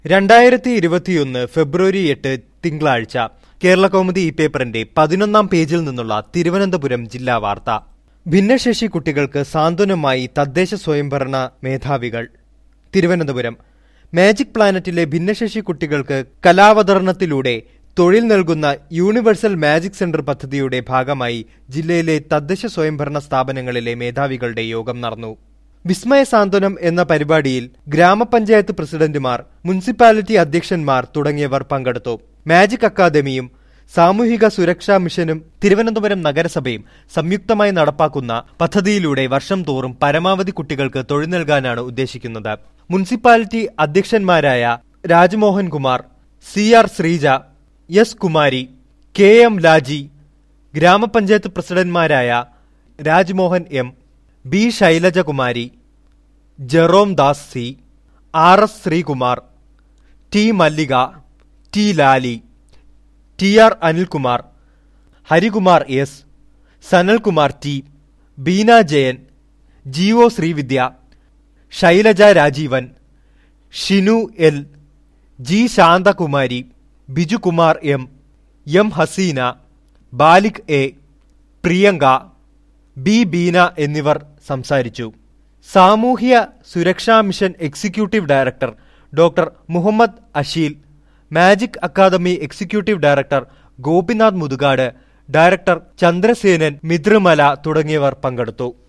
രണ്ടായിരത്തി ഇരുപത്തിയൊന്ന് ഫെബ്രുവരി എട്ട് തിങ്കളാഴ്ച കേരള കൗമുദി ഈ പേപ്പറിന്റെ പതിനൊന്നാം പേജിൽ നിന്നുള്ള തിരുവനന്തപുരം ജില്ലാ വാർത്ത ഭിന്നശേഷി കുട്ടികൾക്ക് സാന്ത്വനമായി തദ്ദേശ സ്വയംഭരണ മേധാവികൾ തിരുവനന്തപുരം മാജിക് പ്ലാനറ്റിലെ ഭിന്നശേഷി കുട്ടികൾക്ക് കലാവതരണത്തിലൂടെ തൊഴിൽ നൽകുന്ന യൂണിവേഴ്സൽ മാജിക് സെന്റർ പദ്ധതിയുടെ ഭാഗമായി ജില്ലയിലെ തദ്ദേശ സ്വയംഭരണ സ്ഥാപനങ്ങളിലെ മേധാവികളുടെ യോഗം നടന്നു വിസ്മയ സാന്ത്വനം എന്ന പരിപാടിയിൽ ഗ്രാമപഞ്ചായത്ത് പ്രസിഡന്റുമാർ മുനിസിപ്പാലിറ്റി അധ്യക്ഷന്മാർ തുടങ്ങിയവർ പങ്കെടുത്തു മാജിക് അക്കാദമിയും സാമൂഹിക സുരക്ഷാ മിഷനും തിരുവനന്തപുരം നഗരസഭയും സംയുക്തമായി നടപ്പാക്കുന്ന പദ്ധതിയിലൂടെ വർഷം തോറും പരമാവധി കുട്ടികൾക്ക് തൊഴിൽ നൽകാനാണ് ഉദ്ദേശിക്കുന്നത് മുനിസിപ്പാലിറ്റി അധ്യക്ഷന്മാരായ Rajmohan Kumar C R Sreeja S Kumari K M Laji ഗ്രാമപഞ്ചായത്ത് പ്രസിഡന്റ്മാരായ Rajmohan M B Shailajakumari Jerome Das C R S Sreekumar T Mallika T Lali T R Anilkumar Harikumar S Sanalkumar T Beena Jayan G O Sreevidya Shailaja Rajeevan Shinu L G Santhakumari Bijukumar M M Haseena Balik A Priyanka B Beena എന്നിവർ സംസാരിച്ചു സാമൂഹ്യ സുരക്ഷാ mission executive director doctor Muhammad Asheel magic academy executive director Gopinath Muthukad director Chandrasenan Mithirmala തുടങ്ങിയവർ പങ്കെടുത്തു